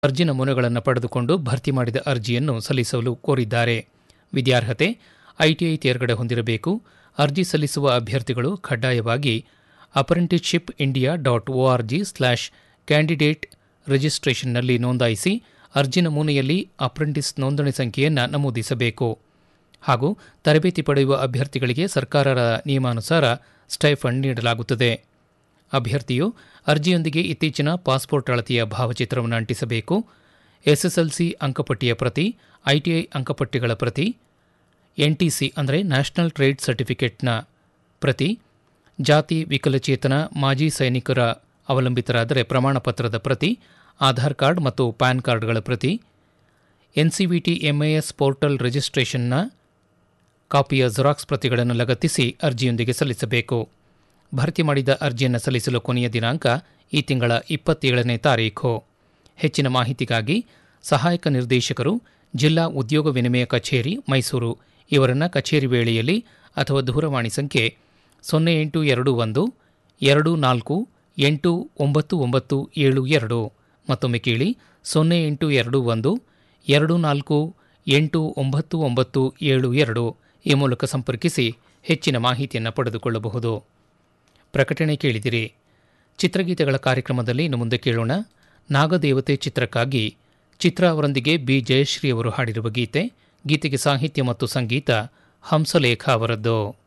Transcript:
ಅರ್ಜಿ ನಮೂನೆಗಳನ್ನು ಪಡೆದುಕೊಂಡು ಭರ್ತಿ ಮಾಡಿದ ಅರ್ಜಿಯನ್ನು ಸಲ್ಲಿಸಲು ಕೋರಿದ್ದಾರೆ ವಿದ್ಯಾರ್ಹತೆ ಐಟಿಐ ತೇರ್ಗಡೆ ಹೊಂದಿರಬೇಕು ಅರ್ಜಿ ಸಲ್ಲಿಸುವ ಅಭ್ಯರ್ಥಿಗಳು ಕಡ್ಡಾಯವಾಗಿ apprenticeship India dot org slash candidate ರಿಜಿಸ್ಟ್ರೇಷನ್ನಲ್ಲಿ ನೋಂದಾಯಿಸಿ ಅರ್ಜಿ ನಮೂನೆಯಲ್ಲಿ ಅಪ್ರೆಂಟಿಸ್ ನೋಂದಣಿ ಸಂಖ್ಯೆಯನ್ನು ನಮೂದಿಸಬೇಕು ಹಾಗೂ ತರಬೇತಿ ಪಡೆಯುವ ಅಭ್ಯರ್ಥಿಗಳಿಗೆ ಸರ್ಕಾರದ ನಿಯಮಾನುಸಾರ ಸ್ಟೈಫಂಡ್ ನೀಡಲಾಗುತ್ತದೆ ಅಭ್ಯರ್ಥಿಯು ಅರ್ಜಿಯೊಂದಿಗೆ ಇತ್ತೀಚಿನ ಪಾಸ್ಪೋರ್ಟ್ ಅಳತೆಯ ಭಾವಚಿತ್ರವನ್ನು ಅಂಟಿಸಬೇಕು ಎಸ್ಎಸ್ಎಲ್ಸಿ ಅಂಕಪಟ್ಟಿಯ ಪ್ರತಿ ಐಟಿಐ ಅಂಕಪಟ್ಟಿಗಳ ಪ್ರತಿ ಎನ್ಟಿಸಿ ಅಂದರೆ ನ್ಯಾಷನಲ್ ಟ್ರೇಡ್ ಸರ್ಟಿಫಿಕೇಟ್ನ ಪ್ರತಿ ಜಾತಿ ವಿಕಲಚೇತನ ಮಾಜಿ ಸೈನಿಕರ ಅವಲಂಬಿತರಾದರೆ ಪ್ರಮಾಣಪತ್ರದ ಪ್ರತಿ ಆಧಾರ್ ಕಾರ್ಡ್ ಮತ್ತು ಪ್ಯಾನ್ ಕಾರ್ಡ್ಗಳ ಪ್ರತಿ ಎನ್ಸಿವಿಟಿ ಎಂಎಎಸ್ ಪೋರ್ಟಲ್ ರಿಜಿಸ್ಟ್ರೇಷನ್ನ ಕಾಪಿಯ ಜೆರಾಕ್ಸ್ ಪ್ರತಿಗಳನ್ನು ಲಗತ್ತಿಸಿ ಅರ್ಜಿಯೊಂದಿಗೆ ಸಲ್ಲಿಸಬೇಕು ಭರ್ತಿ ಮಾಡಿದ ಅರ್ಜಿಯನ್ನು ಸಲ್ಲಿಸಲು ಕೊನೆಯ ದಿನಾಂಕ ಈ ತಿಂಗಳ ಇಪ್ಪತ್ತೇಳನೇ ತಾರೀಖು ಹೆಚ್ಚಿನ ಮಾಹಿತಿಗಾಗಿ ಸಹಾಯಕ ನಿರ್ದೇಶಕರು ಜಿಲ್ಲಾ ಉದ್ಯೋಗ ವಿನಿಮಯ ಕಚೇರಿ ಮೈಸೂರು ಇವರನ್ನು ಕಚೇರಿ ವೇಳೆಯಲ್ಲಿ ಅಥವಾ ದೂರವಾಣಿ ಸಂಖ್ಯೆ ಸೊನ್ನೆ ಎಂಟು ಎರಡು ಒಂದು ಎರಡು ನಾಲ್ಕು ಎಂಟು ಒಂಬತ್ತು ಒಂಬತ್ತು ಏಳು ಎರಡು ಮತ್ತೊಮ್ಮೆ ಕೇಳಿ ಸೊನ್ನೆ ಎಂಟು ಎರಡು ಒಂದು ಎರಡು ನಾಲ್ಕು ಎಂಟು ಒಂಬತ್ತು ಒಂಬತ್ತು ಏಳು ಎರಡು ಈ ಮೂಲಕ ಸಂಪರ್ಕಿಸಿ ಹೆಚ್ಚಿನ ಮಾಹಿತಿಯನ್ನು ಪಡೆದುಕೊಳ್ಳಬಹುದು ಪ್ರಕಟಣೆ ಕೇಳಿದಿರಿ ಚಿತ್ರಗೀತೆಗಳ ಕಾರ್ಯಕ್ರಮದಲ್ಲಿ ಇನ್ನು ಮುಂದೆ ಕೇಳೋಣ ನಾಗದೇವತೆ ಚಿತ್ರಕ್ಕಾಗಿ ಚಿತ್ರ ಅವರೊಂದಿಗೆ ಬಿ ಜಯಶ್ರೀ ಅವರು ಹಾಡಿರುವ ಗೀತೆ ಗೀತೆಗೆ ಸಾಹಿತ್ಯ ಮತ್ತು ಸಂಗೀತ ಹಂಸಲೇಖ ಅವರದ್ದು